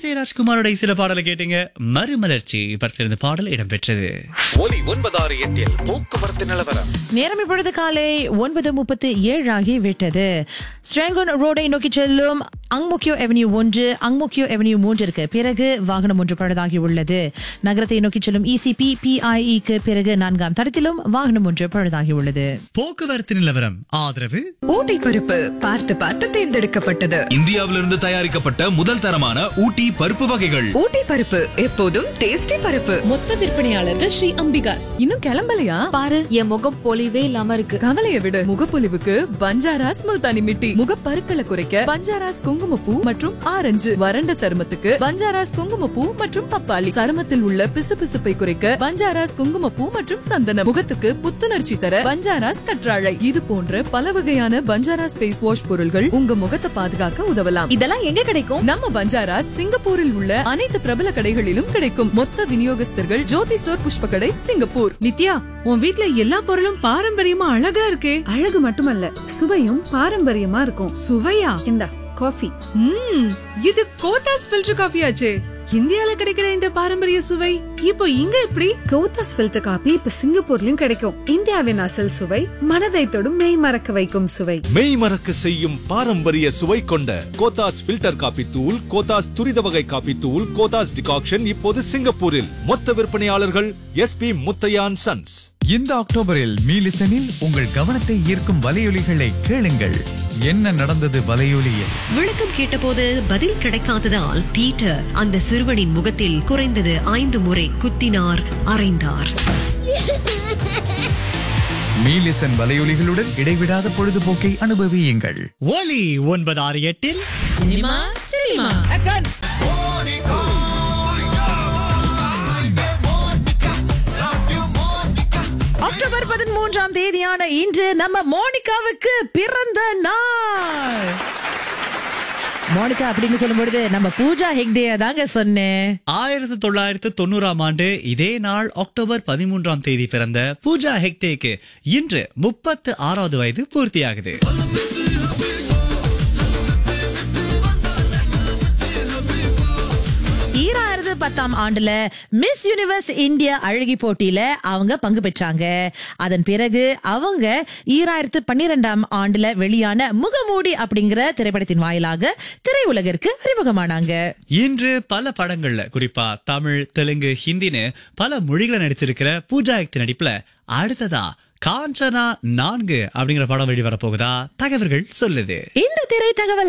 S A ராஜ்குமாரோட சில பாடலை கேட்டீங்க மறுமலர்ச்சி படத்திலிருந்து பாடல் இடம்பெற்றது ஒலி ஒன்பதாறு எட்டில் போக்குவரத்து நிலவரம் நேரம் இப்பொழுது காலை ஒன்பது முப்பத்து ஏழு ஆகி விட்டது ஸ்ட்ராங்கோன் ரோடை நோக்கி செல்லும் அங்முக்கியோ அவென்யூ ஒன்று அங்முக்கியோ அவென்யூ மூன்றிற்கு பிறகு வாகனம் ஒன்று பழுதாகி உள்ளது நகரத்தை நோக்கி செல்லும் இசிபி பிஐஇக்கு பிறகு நான்காம் தடத்திலும் வாகனம் ஒன்று பழுதாகி உள்ளது போக்குவரத்து நிலவரம் ஆதரவு ஊட்டி பருப்பு பார்த்து பார்த்து தேர்ந்தெடுக்கப்பட்டது இந்தியாவிலிருந்து தயாரிக்கப்பட்ட முதல் தரமான ஊட்டி பருப்பு வகைகள் ஊட்டி பருப்பு எப்போதும் டேஸ்டி பருப்பு மொத்த விற்பனையாளர்கள் ஸ்ரீ அம்பிகாஸ் இன்னும் கிளம்பலையா பாரு என் முகம் பொலிவே இல்லாம இருக்கு கவலைய விடு முகப்பொலிவுக்கு பஞ்சாராஸ் முல்தானி மிட்டி முகப்பருக்களை குறைக்க பஞ்சாராஸ் குங்குமப்பூ மற்றும் ஆரஞ்சு வறண்ட சருமத்துக்கு பஞ்சாராஸ் குங்குமப்பூ மற்றும் பப்பாளி சருமத்தில் உள்ள பிசுபிசுப்பை குறைக்க பஞ்சாராஸ் குங்குமப்பூ மற்றும் சந்தனம் முகத்துக்கு புத்துணர்ச்சி தர பஞ்சாராஸ் கற்றாழை இது போன்ற பல வகையான பஞ்சாராஸ் ஃபேஸ் வாஷ் பொருள்கள் உங்க முகத்தை பாதுகாக்க உதவலாம் இதெல்லாம் எங்க கிடைக்கும் நம்ம பஞ்சாராஸ் சிங்கப்பூரில் உள்ள அனைத்து பிரபல கடைகளிலும் கிடைக்கும் மொத்த விநியோகஸ்தர்கள் ஜோதி ஸ்டோர் புஷ்ப கடை சிங்கப்பூர் நித்யா உன் வீட்ல எல்லா பொருளும் பாரம்பரியமா அழகா இருக்கே அழகு மட்டுமல்ல சுவையும் பாரம்பரியமா இருக்கும் சுவையா இந்த காஃபி ம் இது கோத்தாஸ் ஃபில்டர் காஃபி ஆச்சே இந்தியால கிடைக்கிற இந்த பாரம்பரிய சுவை இப்போ இங்க எப்படி கோத்தாஸ் ஃபில்டர் காபி இப்ப சிங்கப்பூர்லயும் கிடைக்கும் இந்தியாவின் அசல் சுவை மனதை தொடும் மெய் மறக்க வைக்கும் சுவை மெய் மறக்க செய்யும் பாரம்பரிய சுவை கொண்ட கோத்தாஸ் ஃபில்டர் காபி தூள் கோத்தாஸ் துரித வகை காபி தூள் கோத்தாஸ் டிகாக்ஷன் இப்போது சிங்கப்பூரில் மொத்த விற்பனையாளர்கள் எஸ்பி முத்தையான் சன்ஸ் இந்த அக்டோபரில் மீலிசனில் உங்கள் கவனத்தை ஈர்க்கும் வலையொலிகளை கேளுங்கள் என்ன நடந்தது வலையொலியில் விளக்கம் கேட்டபோது பதில் கிடைக்காததால் பீட்டர் அந்த சிறுவனின் முகத்தில் குறைந்தது ஐந்து முறை குத்தினார் அறைந்தார் மீலிசன் வலையொலிகளுடன் இடைவிடாத பொழுதுபோக்கை அனுபவியுங்கள் ஒலி ஒன்பது ஆறு எட்டில் சினிமா சினிமா அக்டோபர் பதிமூன்றாம் தேதியான இன்று நம்ம மோனிகாவுக்கு பிறந்த நாள் மோனிகா அப்படின்னு சொல்லும் பொழுது நம்ம பூஜா ஹெக்டே தாங்க சொன்னேன் ஆயிரத்தி தொள்ளாயிரத்து தொண்ணூறாம் ஆண்டு இதே நாள் அக்டோபர் பதிமூன்றாம் தேதி பிறந்த பூஜா ஹெக்டேக்கு இன்று முப்பத்து ஆறாவது வயது பூர்த்தியாகுது ஈராயிரத்து பத்தாம் ஆண்டுல மிஸ் யூனிவர்ஸ் இந்தியா அழகி போட்டியில அவங்க பங்கு பெற்றாங்க அதன் பிறகு அவங்க ஈராயிரத்து பன்னிரெண்டாம் ஆண்டுல வெளியான முகமூடி அப்படிங்கிற திரைப்படத்தின் வாயிலாக திரையுலகிற்கு அறிமுகமானாங்க இன்று பல படங்கள்ல குறிப்பா தமிழ் தெலுங்கு ஹிந்தின்னு பல மொழிகளை நடிச்சிருக்கிற பூஜா ஹெக்டே நடிப்புல அடுத்ததா காஞ்சனா நான்கு அப்படிங்கிற படம் வெளிவர போகுதா தகவல்கள் சொல்லுது இந்த திரை தகவல்